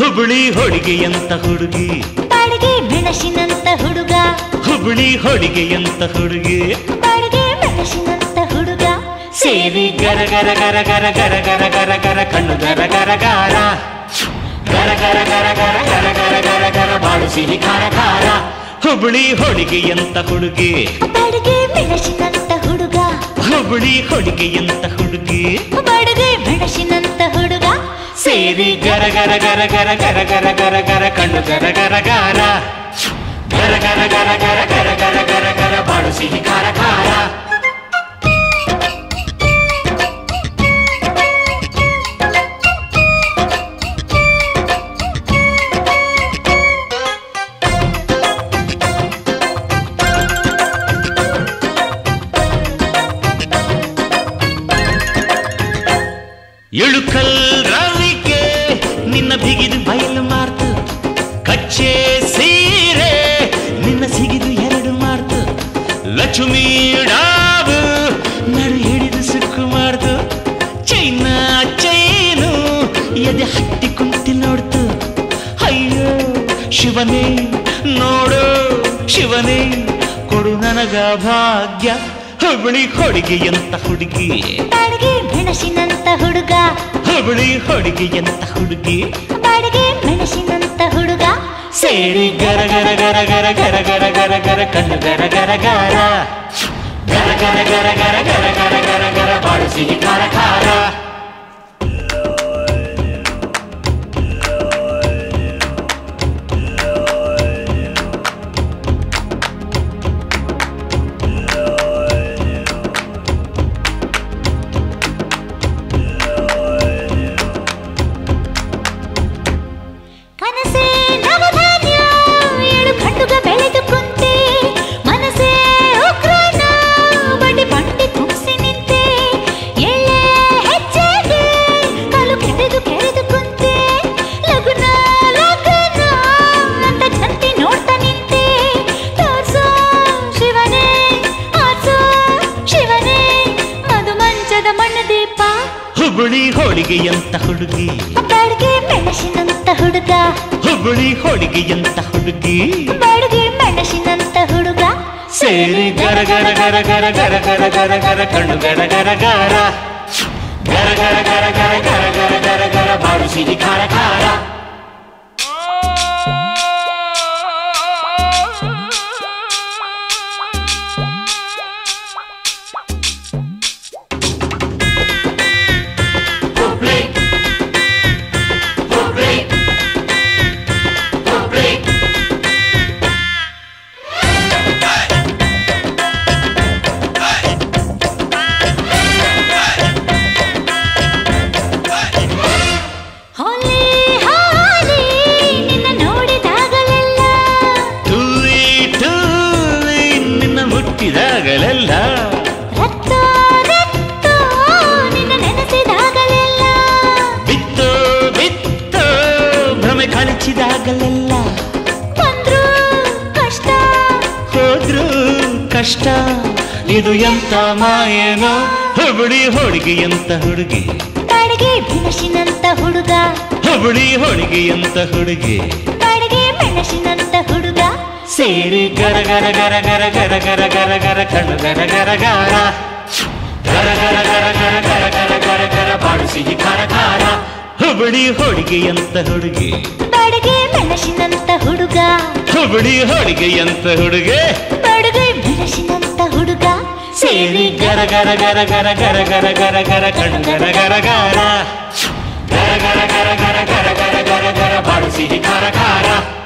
ಹುಬ್ಬಳ್ಳಿ ಹೊಡಿಗೆಯಂತ ಹುಡುಗಿ ಬಾಡಿಗೆ ಮೆಣಸಿನಂತ ಹುಡುಗ ಹುಬ್ಬಳ್ಳಿ ಹೊಡಿಗೆಯಂತ ಹುಡುಗಿ ಬಾಡಿಗೆ ಮೆಣಸಿನಂತ ಹುಡುಗ ಸೇರಿ ಗರ ಗರ ಗರ ಗರ ಗರ ಗರ ಗರ ಗರ ಕಣ್ಣು ಗರ ಗರ ಗಾರ ಗರ ಗರ ಗರ ಗರ ಗರ ಗರ ಗರ ಗರ ಬಾಳು ಸಿಹಿ ಖಾರ ಖಾರ ಹುಬ್ಬಳ್ಳಿ ಹೊಡಿಗೆಯಂತ ಹುಡುಗಿ ಬಾಡಿಗೆ ಮೆಣಸಿನಂತ ಹುಡುಗ ಹುಬ್ಬಳ್ಳಿ ಹೊಡಿಗೆಯಂತ ಹುಡುಗಿ ಬಾಡಿಗೆ ಮೆಣಸಿನಂತ ಹುಡುಗ ಸೇರಿ ಗರ ಗರ ಗರ ಗರ ಗರ ಗರ ಗರ ಗರ ಕಣ್ಣು ಗರ ಗರ ಗಾರ ಗರ ಗರ ಗರ ಗರ ಗರ ಗರ ಗರ ಗರ ಬಾಳು ಸಿಹಿ ಖಾರ ಖಾರ ಎಳುಕಲ್ ರವಿಕೆ ನಿನ್ನ ಬಿಗಿದು ಬಯಲು ಮಾರ್ತು ಕಚ್ಚೆ ಸೀರೆ ನಿನ್ನ ಸಿಗಿದು ಎರಡು ಮಾರ್ತು ಲಕ್ಷ್ಮೀ ಡಾಬು ನಡು ಹಿಡಿದು ಸುಕ್ಕು ಮಾಡ್ತು ಚೈನ ಚೈನು ಎದೆ ಹಟ್ಟಿ ಕುಂತಿ ನೋಡ್ತು ಅಯ್ಯೋ ಶಿವನೇ ನೋಡು ಶಿವನೇ ಕೊಡು ನನಗ ಭಾಗ್ಯ ಹುಬ್ಬಳ್ಳಿ ಹೊಡಿಗೆಯಂತ ಹುಡುಗಿ ಬಾಡಿಗೆ ಮೆಣಸಿನಂತ ಹುಡುಗ ಹುಬ್ಬಳ್ಳಿ ಹೊಡಿಗೆಯಂತ ಹುಡುಗಿ ಬಾಡಿಗೆ ಮೆಣಸಿನಂತ ಹುಡುಗ ಸೇರಿ ಗರ ಗರ ಗರ ಗರ ಗರ ಗರ ಗರ ಗರ ಕಣ್ಣು ಗರ ಗರ ಗರ ಗರ ಗರ ಗರ ಗರ ಗರ ಗರ ಗರ ಗರ ಬಾಳು ಸಿಹಿ ಖಾರ ಖಾರ ಕನಸೇ ನವಧಾನ್ಯ ಏಳು ಖಂಡುಗ ಬೆಳೆದು ಕುಂತೆ ಮನಸೇ ಉಗ್ರಾಣ ಬಡಿ ಬಂಡಿ ತುಂಬಿಸಿ ನಿಂತೆ ಎಳೆ ಹೆಜ್ಜೆಗೆ ಕಾಲು ಕೆರೆದು ಕೆರೆದು ಕುಂತೆ ಲಗುನ ಲಗುನ ಅಂತ ಜಂತಿ ನೋಡ್ತಾ ನಿಂತೆ ತೋರ್ಸೋ ಶಿವನೇ ಆರ್ಸೋ ಶಿವನೇ ಮಧು ಮಂಚದ ಮಣ್ಣು ದೀಪ ಹುಬ್ಬಳ್ಳಿ ಹೋಳಿಗೆಯಂತ ಹುಡುಗಿ ಬಾಡಿಗೆ ಮೆಣಸಿನಂತ ಹುಡುಗ ಹುಬ್ಬಳ್ಳಿ ಹೋಳಿಗೆಯಂತ ಹುಡುಗಿ ಬಾಡಿಗೆ ಮೆಣಸಿನಂತ ಹುಡುಗ ಸೇರಿ ಗರ ಗರ ಗರ ಗರ ಗರ ಗರ ಗರ ಗರ ಕಣ್ಣು ಗರ ಗರ ಗರ ಗರ ಗರ ಗರ ಗರ ಗರ ಗರ ಗರ ಗರ ಬಾಳು ಸಿಹಿ ಖಾರ ಖಾರ ಹೋಲಿ ಹೋಲಿ ನಿನ್ನ ನೋಡಿದಾಗಲೆಲ್ಲ ತೂಯಿ ತೂಯಿ ನಿನ್ನ ಮುಟ್ಟಿದಾಗಲೆಲ್ಲ ರಕ್ತ ರಕ್ತ ನಿನ್ನ ನೆನೆಸಿದಾಗಲೆಲ್ಲ ಬಿತ್ತೋ ಬಿತ್ತೋ ಭ್ರಮೆ ಕಳಚಿದಾಗಲೆಲ್ಲ ಬಂದ್ರು ಕಷ್ಟ ಹೋದ್ರು ಕಷ್ಟ ಇದು ಎಂತ ಮಾಯೇನೋ ಹುಬ್ಬಳ್ಳಿ ಹೋಳಿಗೆಯಂತ ಹುಡುಗಿ ಬಾಡಿಗೆ ಮೆಣಸಿನಂತ ಹುಡುಗ ಹುಬ್ಬಳ್ಳಿ ಹೋಳಿಗೆಯಂತ ಹುಡುಗಿ ಬಾಡಿಗೆ ಮೆಣಸಿನಂತ ಹುಡುಗ ಸೇರಿ ಗರ ಗರ ಗರ ಗರ ಗರ ಗರ ಗರ ಗರ ಕಣ್ಣು ಗರ ಗರ ಗರ ಗರ ಗರ ಗರ ಗರ ಗರ ಗರ ಗರ ಗರ ಬಾಳು ಸಿಹಿ ಖಾರ ಖಾರ ಹುಬ್ಬಳ್ಳಿ ಹೋಳಿಗೆಯಂತ ಹುಡುಗಿ ಬಾಡಿಗೆ ಮೆಣಸಿನಂತ ಹುಡುಗ ಹುಬ್ಬಳ್ಳಿ ಹೋಳಿಗೆಯಂತ ಹುಡುಗಿ ಬಾಡಿಗೆ ಮೆಣಸಿನಂತ ಹುಡುಗ ಸೇರಿ ಗರ ಗರ ಗರ ಗರ ಗರ ಗರ ಗರ ಗರ ಕಣ್ಣು ಗರ ಗರ ಗರ ಗರ ಗರ ಗರ ಗರ ಗರ ಗರ ಗರ ಗರ ಬಾಳು ಸಿಹಿ ಖಾರ ಖಾರ